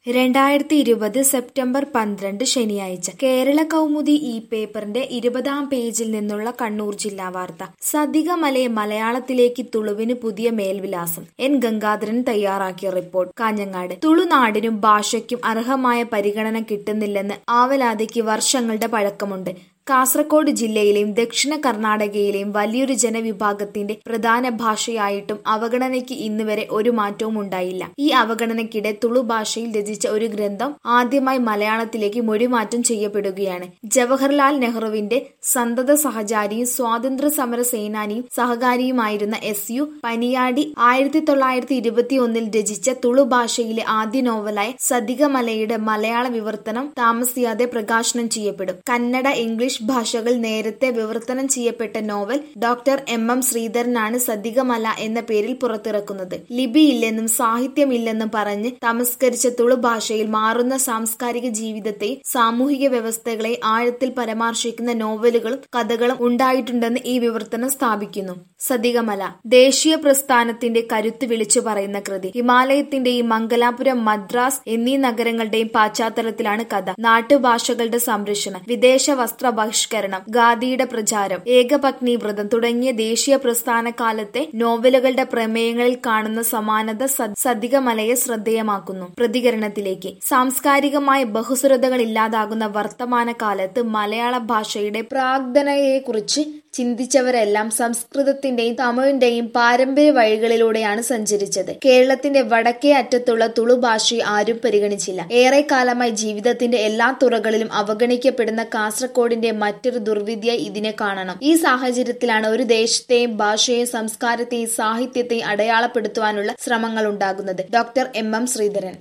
രണ്ടായിരത്തി ഇരുപത് സെപ്റ്റംബർ പന്ത്രണ്ട് ശനിയാഴ്ച കേരള കൗമുദി ഈ പേപ്പറിന്റെ ഇരുപതാം പേജിൽ നിന്നുള്ള കണ്ണൂർ ജില്ലാ വാർത്ത സതികമലയെ മലയാളത്തിലേക്ക് തുളുവിന് പുതിയ മേൽവിലാസം എൻ ഗംഗാധരൻ തയ്യാറാക്കിയ റിപ്പോർട്ട് കാഞ്ഞങ്ങാട് തുളുനാടിനും ഭാഷയ്ക്കും അർഹമായ പരിഗണന കിട്ടുന്നില്ലെന്ന് ആവലാതിക്ക് വർഷങ്ങളുടെ പഴക്കമുണ്ട് കാസർഗോഡ് ജില്ലയിലെയും ദക്ഷിണ കർണാടകയിലെയും വലിയൊരു ജനവിഭാഗത്തിന്റെ പ്രധാന ഭാഷയായിട്ടും അവഗണനയ്ക്ക് ഇന്നുവരെ ഒരു മാറ്റവും ഉണ്ടായില്ല ഈ അവഗണനയ്ക്കിടെ തുളു ഭാഷയിൽ രചിച്ച ഒരു ഗ്രന്ഥം ആദ്യമായി മലയാളത്തിലേക്ക് മൊഴിമാറ്റം ചെയ്യപ്പെടുകയാണ് ജവഹർലാൽ നെഹ്റുവിന്റെ സന്തത സഹചാരിയും സ്വാതന്ത്ര്യ സമര സേനാനിയും സഹകാരിയുമായിരുന്ന എസ് യു പനിയാടി ആയിരത്തി തൊള്ളായിരത്തി ഇരുപത്തി ഒന്നിൽ രചിച്ച തുളു ഭാഷയിലെ ആദ്യ നോവലായ സതികമലയുടെ മലയാള വിവർത്തനം താമസിയാതെ പ്രകാശനം ചെയ്യപ്പെടും കന്നഡ ഇംഗ്ലീഷ് ഭാഷകൾ നേരത്തെ വിവർത്തനം ചെയ്യപ്പെട്ട നോവൽ ഡോക്ടർ എം എം ശ്രീധരനാണ് സതികമല എന്ന പേരിൽ പുറത്തിറക്കുന്നത് ലിപിയില്ലെന്നും സാഹിത്യമില്ലെന്നും പറഞ്ഞ് തമസ്കരിച്ച തുളു ഭാഷയിൽ മാറുന്ന സാംസ്കാരിക ജീവിതത്തെയും സാമൂഹിക വ്യവസ്ഥകളെ ആഴത്തിൽ പരാമർശിക്കുന്ന നോവലുകളും കഥകളും ഉണ്ടായിട്ടുണ്ടെന്ന് ഈ വിവർത്തനം സ്ഥാപിക്കുന്നു സതികമല ദേശീയ പ്രസ്ഥാനത്തിന്റെ കരുത്ത് വിളിച്ചു പറയുന്ന കൃതി ഹിമാലയത്തിന്റെയും മംഗലാപുരം മദ്രാസ് എന്നീ നഗരങ്ങളുടെയും പശ്ചാത്തലത്തിലാണ് കഥ നാട്ടുഭാഷകളുടെ സംരക്ഷണം വിദേശ വസ്ത്ര ബഹിഷ്കരണം ഗാന്ധിയുടെ പ്രചാരം ഏകപത്നി വ്രതം തുടങ്ങിയ ദേശീയ പ്രസ്ഥാന കാലത്തെ നോവലുകളുടെ പ്രമേയങ്ങളിൽ കാണുന്ന സമാനത സതികമലയെ ശ്രദ്ധേയമാക്കുന്നു പ്രതികരണത്തിലേക്ക് സാംസ്കാരികമായ ബഹുസ്വരതകൾ ഇല്ലാതാകുന്ന വർത്തമാന കാലത്ത് മലയാള ഭാഷയുടെ പ്രാഗ്ധനയെക്കുറിച്ച് ചിന്തിച്ചവരെല്ലാം സംസ്കൃതത്തിന്റെയും തമിഴിന്റെയും പാരമ്പര്യ വഴികളിലൂടെയാണ് സഞ്ചരിച്ചത് കേരളത്തിന്റെ വടക്കേ അറ്റത്തുള്ള തുളു ഭാഷയെ ആരും പരിഗണിച്ചില്ല ഏറെക്കാലമായി ജീവിതത്തിന്റെ എല്ലാ തുറകളിലും അവഗണിക്കപ്പെടുന്ന കാസർഗോഡിന്റെ മറ്റൊരു ദുർവിധിയായി ഇതിനെ കാണണം ഈ സാഹചര്യത്തിലാണ് ഒരു ദേശത്തെയും ഭാഷയെയും സംസ്കാരത്തെയും സാഹിത്യത്തെയും അടയാളപ്പെടുത്തുവാനുള്ള ശ്രമങ്ങൾ ഉണ്ടാകുന്നത് ഡോക്ടർ എം എം ശ്രീധരൻ